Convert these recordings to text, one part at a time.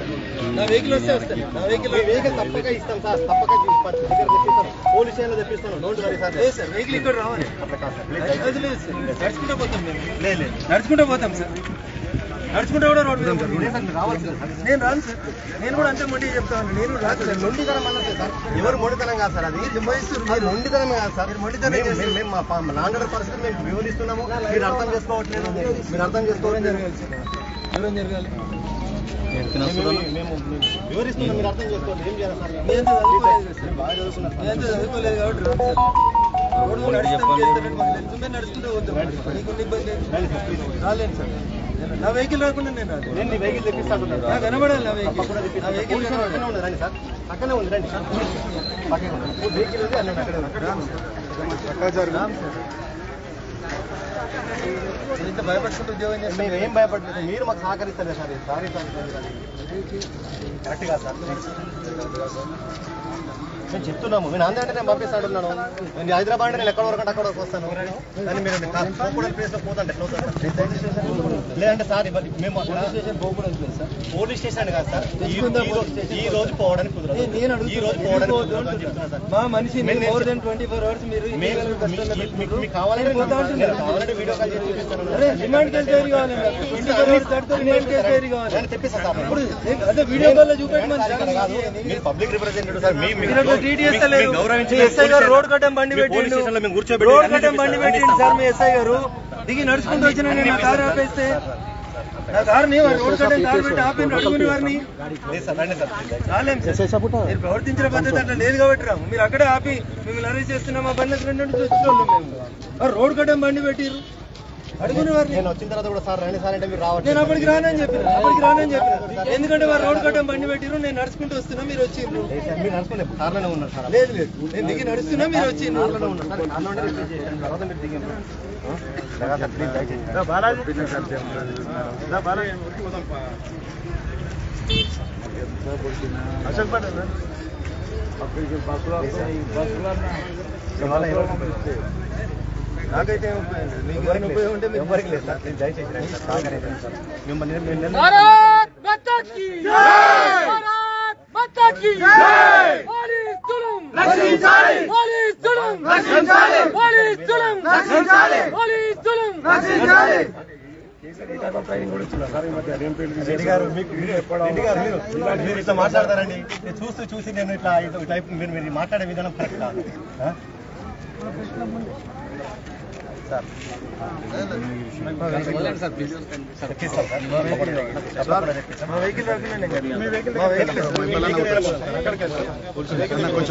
నా వెహికల్ వస్తే వస్తాను నా వెహికల్ మీ వెహికల్ తప్పక ఇస్తాం సార్ తప్పక తీసుకొచ్చి దగ్గర తెప్పిస్తాను పోలీస్ స్టేషన్లో తెప్పిస్తాను డోంట్ వరీ సార్ లేదు సార్ వెహికల్ ఇక్కడ రావాలి అట్లా కాదు సార్ ప్లీజ్ అది లేదు సార్ నడుచుకుంటూ పోతాం మేము లేదు లేదు నడుచుకుంటూ పోతాం సార్ నడుచుకుంటూ కూడా రోడ్ మీద పోతాం. లేదు సార్, మీరు రావాలి సార్ నేను రాను సార్ నేను కూడా అంతే మొండి చెప్తాను నేను రాను సార్ మొండితనం అన్నట్టు సార్ ఎవరు మొండితనం కాదు సార్ అది అది మొండితనం కాదు సార్ మొండితనం మేము- చేస్తారు. మేము- మేము మా ప- మా నాన్నగారి పరిస్థితి మేము వివరిస్తున్నాము మీరు అర్థం చేసుకోవట్లేదు మీరు అర్థం దూరం చేసుకోవట్లేదు జరగాలి సార్ దూరం జరగాలి మేము- మేము- మేము వివరిస్తున్నాం మీరు అర్థం చేసుకోవాలి ఏం చేయాలి సార్ నేను చదువుకోలేదు కదా సార్. బాగా చదువుకున్నారు సార్. నేను చదువుకోలేదు కాబట్టి రాను సార్ రోడ్డు మీద నడుస్తానికి వెళ్తానని మాకు తెలుసు. మేము నడుచుకుంటూ పోతాం నీకు ఇబ్బంది లేదు. రండి సార్, ప్లీజ్. రాలేను సార్ నా వెహికల్ రాకుండా నేను రాను నేను నీ వెహికల్ తెప్పిస్తాను నాకు కనబడాలి నా వెహికల్ తప్పకుండా నా తెప్పిస్తాను. వెహికల్ పోలీస్ స్టేషన్ కనబడాలి పక్కనే ఉంది, రండి సార్ పక్కనే ఉంది రండి పక్కనే ఉంది. వెహికల్ ఉంది అన్నీ అక్కడే ఉంది. రాను సార్ రాను సార్ నేను ఇంత భయపడుకుంటూ ఉద్యోగం చేస్తాను మేము ఏం భయపడలేదు మీరు మాకు సహకరిస్తారు సార్ సారీ సార్ కరెక్ట్ కాదు సార్ మేము చెప్తున్నాము నేను అందే అంటే నేను పంపిస్తాడున్నాను నేను హైదరాబాద్ అంటే నేను ఎక్కడ వరకు అంటే అక్కడ వరకు వస్తాను కానీ మీరు పోకూడని ప్లేస్ లో పోతుంటే ఎట్లా అవుతుంది సార్? లేదంటే సార్ ఇవ్వండి మేము పోలీస్ స్టేషన్ పోకూడదు లేదు సార్ పోలీస్ స్టేషన్ కాదు సార్ ఈ- తెచ్చుకుందా ఈ పోలీస్ రోజు- స్టేషన్? ఈ రోజు పోవడానికి కుదరదు నేను- నేను ఈ రోజు అడుగుతున్నా. పోవడానికి ఎందుకు కుదరదు అని వద్దు చెప్తున్నా సార్ మా మనిషిని మేము- more than twenty four hours మీరు మేము- ఇల్లీగల్ మీ- కస్టడీలో మీ- పెట్టుకుంటారు. మీకు కావాలంటే నేను పోతా నేను అంటున్నా. కావాలంటే వీడియో కాల్ చేసి చూపిస్తాను అరే రిమాండ్ కేసు డైరీ కావాలి నాకు. ట్వంటీ ఫోర్ అవర్స్ దాటితే రిమాండ్ కేసు డైరీ కావాలి నేను తెప్పిస్తాను సార్ ఇప్పుడు ఏ- అదే వీడియో కాల్ లో చూపెట్టమని సార్, ఇక్కడ కాదు. మీరు పబ్లిక్ రిప్రజెంటేటివ్ సార్ మీ మీరు అట్లా ట్రీట్ చేస్తలేరు. మీ ఎస్ఐ గారు రోడ్ కట్టం బండి పోలీస్ పెట్టిండు స్టేషన్ లో మేము కూర్చోబెట్టి రోడ్ అన్ని కట్టం బండి చూపిస్తాం. పెట్టిండు సార్ మీ ఎస్ఐ గారు దిగి నడుచుకుంటూ వచ్చిన నేను నా కారు ఆపేస్తే నా కారుని వారు రోడ్ కట్టం కారు పెట్టి ఆపిండు అడుగుని వారిని లేదు సార్ రండి సార్ రాలేం సార్ మీరు ప్రవర్తించిన పద్ధతి అట్లా లేదు కాబట్టి రాము మీరు అక్కడే ఆపి మిమ్మల్ని అరెస్ట్ చేస్తున్నాం మా బండి రెండు నుంచి చూస్తున్నాం మేము ఆ రోడ్ కట్టం బండి పెట్టిరు అడుగుని వారిని నేను వచ్చిన తర్వాత కూడా సార్ రండి సార్ అంటే మీరు రావట్లేదు నేను అప్పటికి రానని చెప్పిన అప్పటికి రానని చెప్పిన ఎందుకంటే వారు రోడ్ కట్టం బండి పెట్టిరు నేను నడుచుకుంటూ వస్తున్నా మీరు వచ్చిండ్రు లేదు సార్, మీరు నడుచుకోలేదు కార్లోనే ఉన్నారు సార్ లేదు లేదు నేను దిగి నడుస్తున్నా మీరు వచ్చిండ్రు కార్లోనే ఉన్నారు సార్ కార్లోనే రిసీవ్ చేశాను తర్వాత మీరు దిగండి ఆ? లేదా సార్, ప్లీజ్ దయచేసి ఇవాళ ఎవరికి ఉపయోగం? నాకైతే ఏం ఉపయోగం లేదు. మీకు ఏమైనా ఉపయోగం ఉంటే మీకు ఎవరికి లేదు సార్ ప్లీజ్ దయచేసి రండి సార్ సహకరించండి సార్ మిమ్మల్ని నేను- నేను- నేను- भारत माता की जय भारत माता की जय पुलिस जुलुम रक्षिंచాలి पुलिस जुलुम रक्षिंచాలి पुलिस जुलुम रक्षिंచాలి पुलिस जुलुम रक्षिंచాలి రెడ్డి గారు మీకు రెడ్డి గారు మీరు మీరు ఇట్లా మాట్లాడతారండి నేను చూస్తూ చూసి నేను ఇట్లా ఇట్లా ఇట్లా మీరు మీరు మాట్లాడే విధానం కరెక్ట్ కాదు ఆ? సార్ తెప్పిస్తాం సార్ తప్పకుండా తెప్పిస్తాం. మా వెహికల్ రాకుండా నేను కట్టాను. మీ వెహికల్ మా వెహికల్ మీ వెహికల్ వెళ్ళిపోతారు. అక్కడికి వెళ్తారు.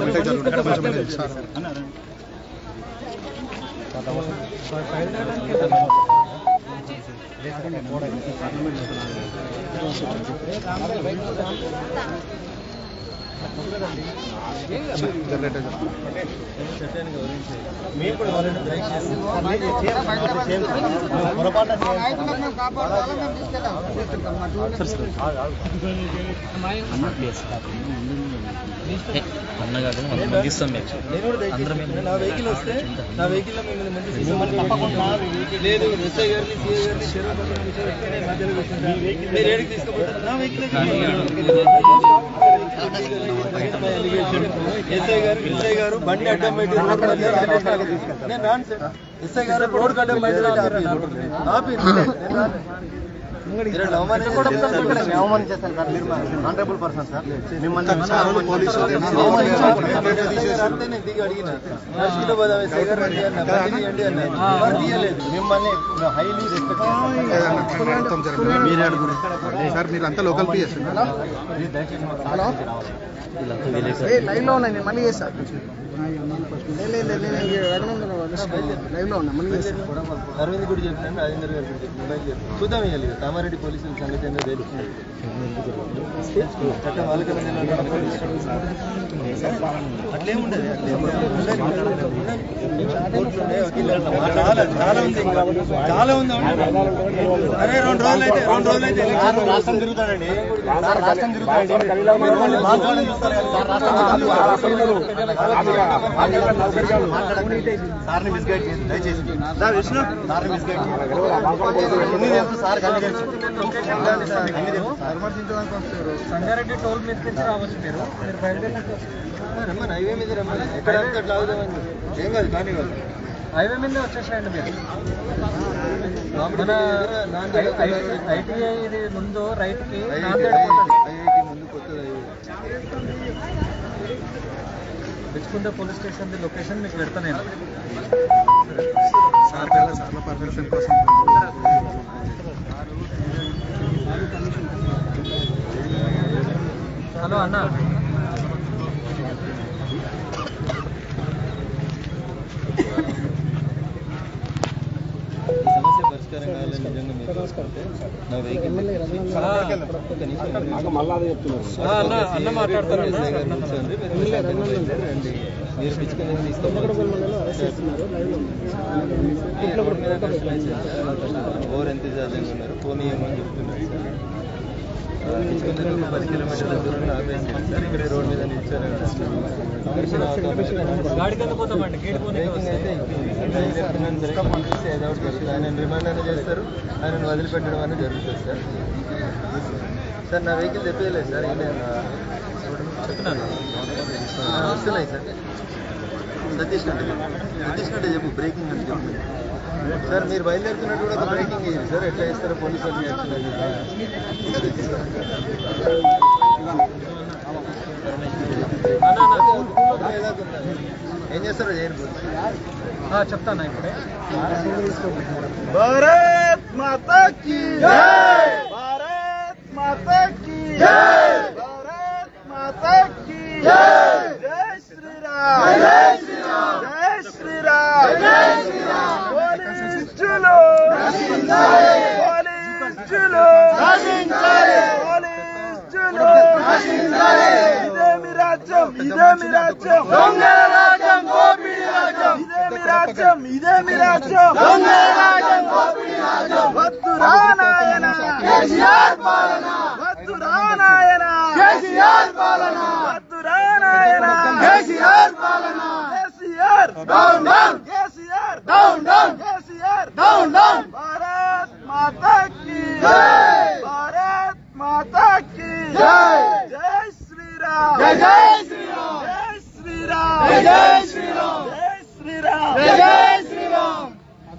మీరు కూడా ఎవరైనా బ్రేక్ చేస్తే సార్, మీరు చేయండి. మీరు చేయండి. మీరు పొరపాటున చేయండి. అన్నగారు మనం ముగిస్తాం మేము నేను కూడా దయచేసి చెప్తున్నా. నా వెహికల్ వస్తే నా వెహికల్ లో మిమ్మల్ని మంచి మిమ్మల్ని తప్పకుండా లేదు ఎస్ఐ గారిని సిఐ గారిని చెరువు పక్కన కూర్చోబెట్టుకుని నేను మధ్యలో కూర్చుంటాను. మీరు ఏడికి తీసుకుపోతారు నా వెహికల్ ఎస్ఐ గారు ఎస్ఐ గారు బండి అడ్డం పెట్టి రోడ్ మధ్య నేను రాను సార్ ఎస్ఐ గారు రోడ్ అడ్డం బయట పెట్టి ఆపి ఆపి నేను రాను. మీరు అట్లా అవమానించకూడదు. మిమ్మల్ని అవమానించేస్తాను సార్ మీరు ఆనరబుల్ పర్సన్ సార్ మిమ్మల్ని అంతే నేను దిగి అడిగిన నడుచుకుంటూ పోదాం ఎస్ఐ గారు రండి అన్న బండి తీయండి అన్న వారు తీయలేదు మిమ్మల్ని హైలీ రెస్పెక్ట్ మీరే అడుగురు సార్ మీరు అంతా లోకల్ పిఎస్ దయచేసి మాకు సహకరించి రావాలి. లైవ్ లో ఉన్నాయి నేను మళ్ళీ చేస్తా లైవ్ లో ఉన్నా మళ్ళీ చేస్తా అరవింద్ కూడా చెప్పినాను రాజేందర్ గారు కూడా చెప్పినాను మొబైల్ చెప్పినాను. చూద్దాం ఇవ్వాలి కామారెడ్డి పోలీసుల సంగతి ఏందో తెలుస్తుంది చట్టం వాళ్ళకన్నా తెలియాలి, పోలీసు అట్లేముండదు అట్లేముండదు. కోర్టులు ఉన్నాయి, వకీలు ఉన్నాయి. చాలా చాలా ఉంది ఇంకా. చాలా ఉంది అరే రెండు రోజులు అయితే రెండు రోజులు అయితే సార్ రాష్ట్రం తిరుగుతాడండి సార్ రాష్ట్రం తిరుగుతాడండి మీరు మళ్ళీ మాట్లాడాలని చూస్తారు కానీ సార్ రాష్ట్రం మాట్లాడకండి సార్ని మిస్గైడ్ చేసి దయచేసి సార్ విష్ణు సార్ని మిస్గైడ్ చేసి అన్ని తెలుసు సార్ అన్ని తెలుసు తీసుకునే లొకేషన్ కానీ సార్ మీకు పరామర్శించడానికి వస్తారు సంగారెడ్డి టోల్ మీద నుంచి రావచ్చు మీరు మీరు బయలుదేరి రమ్మని హైవే మీద రమ్మని ఎక్కడ అంటే అట్లా ఆగుదామని ఏం కాదు కానీ కాదు హైవే మీదే వచ్చేసేయండి మీరు మన ఐటీఐ ఇది ముందు రైట్ కి నాందేడ్ పోతుంది ఐఐటి ముందు కొత్తది బిచ్చుకుంటే పోలీస్ స్టేషన్ లొకేషన్ మీకు పెడతా నేను సార్ పిల్లల సార్ల పర్మిషన్ కోసం హలో అన్న ఈ సమస్య పరిష్కారం కావాలని నిజంగా మీరు చూసుకుంటే నా వెహికల్ ఒక్క నిమిషం ఆ, అన్న అన్న మాట్లాడతారు ఎస్ఐ గారు కూర్చోండి మీరు ప్రశాంతంగా బయలుదేరి రండి మీరు పిచ్చుకొని తీసుకోవాలి ఓవర్ ఎంతజాజంగా ఉన్నారు ఫోన్ ఇవ్వమని చెప్తున్నారు సార్ పిచ్చుకొని ఒక పది కిలోమీటర్ల దూరంలో ఆపేసారు సార్ ఇక్కడ ఈ రోడ్ మీద నిల్చోరండి దర్శనం అవుతాం గాడికి ఎందుకు పోతామండి గేట్ పోనీ బ్రేకింగ్ అయితే అయిపోయింది సార్ డ్రైవర్ ఎప్పుడైనా సరే కంప్లీట్ ఏదో ఒకటి జరుగుతుంది ఆయన రిమాండ్ అయినా చేస్తారు ఆయన వదిలిపెట్టడం అనేది జరుగుతుంది సార్ సార్ నా వెహికల్ తెప్పేయలేదు సార్ ఏం లేదు చెప్తున్నాను ఆ, వస్తున్నాయి సార్ సతీష్ అంటే చెప్పు. సతీష్ అంటే చెప్పు బ్రేకింగ్ అంటే చెప్పు సార్ మీరు బయలుదేరుతున్నట్టు కూడా ఒక బ్రేకింగ్ అయ్యింది సార్ ఎట్లా చేస్తారో పోలీసు వాళ్ళు యాక్షన్ ఏం చేస్తారో చేయండి పోలీసు ఆ, చెప్తాను ఇప్పుడే భారత్ మాతా కీ జై భారత్ మాతా కీ జై భారత్ మాతా కీ జై జై శ్రీరామ్ జై శ్రీరామ్ జై శ్రీరామ్ జై శ్రీరామ్ పోలీస్ చులో నశించాలి పోలీస్ చులో నశించాలి పోలీస్ చులో నశించాలి ఇదే మీ రాజ్యం ఇదే మీ రాజ్యం దొంగల రాజ్యం గోపిడి రాజ్యం ఇదే మీ రాజ్యం ఇదే మీ రాజ్యం దొంగల రాజ్యం గోపిడి రాజ్యం వద్దు రానాయన కేసీఆర్ పాలన వద్దు రానాయన కేసీఆర్ పాలన వద్దు రానాయన కేసీఆర్ పాలన KCR down down KCR down down KCR down down Bharat Mata కీ జై భారత్ మాతా కీ జై జై శ్రీరామ్ జై జై శ్రీరామ్ జై శ్రీరామ్ జై జై శ్రీరామ్ జై శ్రీరామ్ జై జై శ్రీరామ్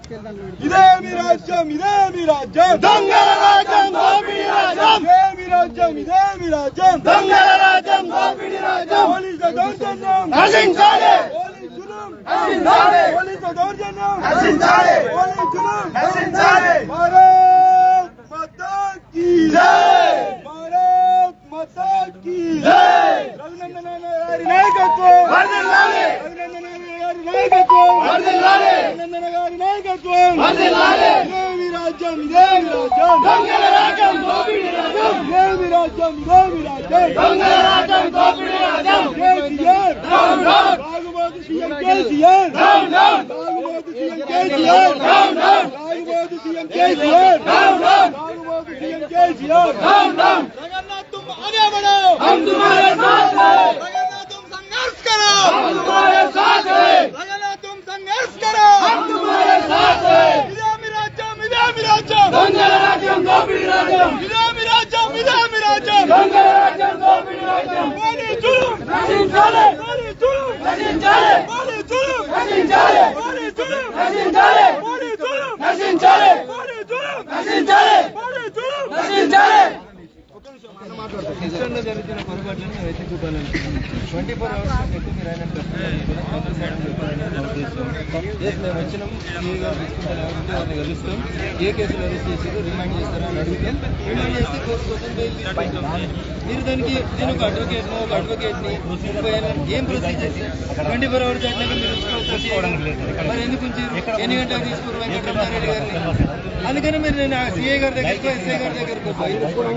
ఇదే మీ రాజ్యం ఇదే మీ రాజ్యం దొంగల రాజ్యం దోపిడి రాజ్యం ఇదే మీ రాజ్యం ఇదే మీ రాజ్యం దొంగల రాజ్యం దోపిడి రాజ్యం పోలీసు దౌర్జన్యం నశించాలి పోలీసులు నశించాలి పోలీసు దౌర్జన్యం నశించాలి పోలీసులు నశించాలి భారత్ మాతా కీ జై భారత్ మాతా కీ జై రఘునందన గారి నాయకత్వం వర్ధిల్లాలి రఘునందన గారి నాయకత్వం వర్ధిల్లాలి రఘునందన గారి నాయకత్వం వర్ధిల్లాలి ఇదే మీ రాజ్యం ఇదే మీ రాజ్యం దొంగల రాజ్యం దోపిడి రాజ్యం ఇదే మీ రాజ్యం ఇదే మీ రాజ్యం దొంగల రాజ్యం దోపిడి రాజ్యం కేసీఆర్ డౌన్ డౌన్ బాగుమోదు సీఎం కేసీఆర్ డౌన్ డౌన్ బాగుమోదు సీఎం కేసీఆర్ డౌన్ డౌన్ బాగుమోదు సీఎం కేసీఆర్ డౌన్ డౌన్ బాగుమోదు CM KCR down down Jagannath तुम आगे बढ़ो हम तुम्हारे साथ हैं जगन्नाथ तुम संघर्ष करो हम तुम्हारे साथ हैं जगन्नाथ तुम संघर्ष करो हम तुम्हारे साथ हैं इधे మీ రాజ్యం ఇదే మీ రాజ్యం దొంగల రాజ్యం దోపిడి రాజ్యం ఇదే మీ రాజ్యం ఇదే మీ రాజ్యం దొంగల రాజ్యం దోపిడి రాజ్యం మోడీ జులుం నశించాలి మోడీ జులుం నశించాలి మోడీ జులుం నశించాలి మోడీ జులుం నశించాలి మోడీ జులుం నశించాలి మోడీ జులుం నశించాలి మోడీ జులుం నశించాలి సిస్టంలో జరుగుతున్న పొరపాట్లను మేము ఎత్తి చూపాలని ట్వంటీ ఫోర్ అవర్స్ ఎక్కువ మీరు ఆయన ఎస్ మేము వచ్చినాం ఏ గారు తీసుకుంటే లేకపోతే వాళ్ళని కలుస్తాం ఏ కేసులు అరెస్ట్ చేసారు రిమాండ్ చేస్తారా అని అడుగుతాం రిమాండ్ చేస్తే కోర్టు కోసం బెయిల్ తీసుకుంటాం మీరు దానికి నేను ఒక అడ్వకేట్ ఒక అడ్వకేట్ ని ముప్పై ఏళ్ళ ఏం ప్రొసీజర్ ట్వంటీ ఫోర్ అవర్స్ దాటినాక మీరు ఉంచుకోవడం మరి ఎందుకు ఉంచారు ఎన్ని గంటలకు తీసుకున్నారు వెంకటరమణారెడ్డి గారిని అందుకని మీరు నేను సిఐ గారి దగ్గరకు ఎస్ఐ గారి దగ్గరకు పోయి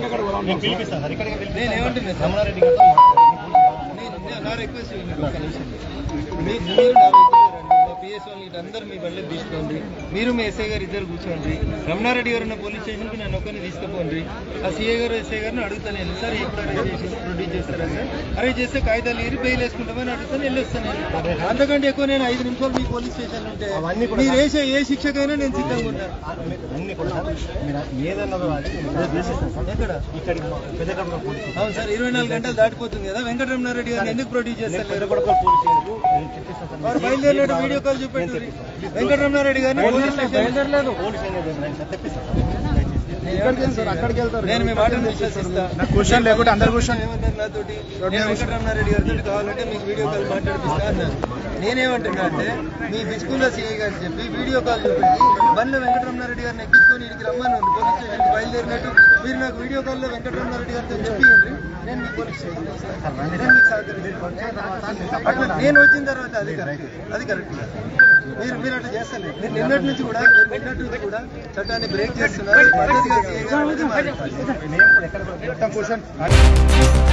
నేను ఏమంటున్నా సార్ నేను- నేను- నా రిక్వెస్ట్ వినండి ఒక్క నిమిషం. మీరు మీరు నా వెహికల్లో రండి. నా పిఎస్ వాళ్ళు ఇటు అందరు మీ బండ్లకు తీసుకోండి మీరు మీ ఎస్ఐ గారు ఇద్దరు కూర్చోండి రమణారెడ్డి గారు ఉన్న పోలీస్ స్టేషన్కి నన్ను ఒక్కరిని తీసుకుపోండి ఆ సీఏ గారు ఎస్ఐ గారిని అడుగుతాను వెళ్ళి సార్ ఎప్పుడు అరేంజ్ చేసి ప్రొడ్యూస్ చేస్తారా సార్ అరేంజ్ చేస్తే కాగితాలు ఏరి బెయిల్ వేసుకుంటామని అడుగుతాను వెళ్ళొస్తాను నేను. అంతకంటే ఎక్కువ నేను ఐదు నిమిషాలు మీ పోలీస్ స్టేషన్ ఉంటే అవన్నీ కూడా మీరు వేసే ఏ శిక్షకైనా నేను సిద్ధంగా ఉంటాను అన్ని కూడా సార్ మీరు ఏదన్నదో అది నేను చేసేస్తాను సార్ ఎక్కడ ఇక్కడికి మా పెద్దకడప పోలీస్ అవును సార్ ఇరవై నాలుగు గంటలు దాటిపోతుంది కదా వెంకటరమణారెడ్డి గారిని ఎందుకు ప్రొడ్యూస్ చేస్తారు పెద్దకడప పోలీస్ స్టేషన్కు నేను చెప్పేస్తాను సార్ వారు బయలుదేరినట్టు వీడియో కాల్ చూపెట్టు వెంకటరమణారెడ్డి గారిని పోలీస్ స్టేషన్ బయలుదేరలేదు పోలీస్ స్టేషన్ సార్ తెప్పిస్తాను సార్ దయచేసి అక్కడికి వెళ్తారు నేను మీ మాటను విశ్వసిస్తా నాకు క్వశ్చన్ లేకుంటే అందరు కూర్చొని ఏమన్నారు నాతోటి నేను వెంకటరమణారెడ్డి గారితో కావాలంటే మీకు వీడియో కాల్ మాట్లాడిపిస్తా అన్నాను నేనేమంటున్నా అంటే మీ బిస్కూల్లో సిఐ గారు చెప్పి వీడియో కాల్ చూపెట్టి బండ్ల వెంకటరమణారెడ్డి గారిని ఎక్కించుకొని ఇక్కడికి రమ్మని ఉంది పోలీస్ స్టేషన్కి బయలుదేరినట్టు మీరు నాకు వీడియో కాల్లో వెంకటరమణారెడ్డి గారితో చెప్పి నేను మీ పోలీస్ స్టేషన్ వస్తాను నేను మీకు సహకరిస్తాను నేను వచ్చిన తర్వాత అది కరెక్ట్ అది కరెక్ట్ మీరు మీరు అట్లా చేస్తారు మీరు నిన్నటి నుంచి కూడా మీరు నిన్నటి నుంచి కూడా చట్టాన్ని బ్రేక్ చేస్తున్నారు పద్ధతిగా CA గారు అనేది మాట్లాడాలి. నేను కూడా ఎక్కడ కూడా క్వశ్చన్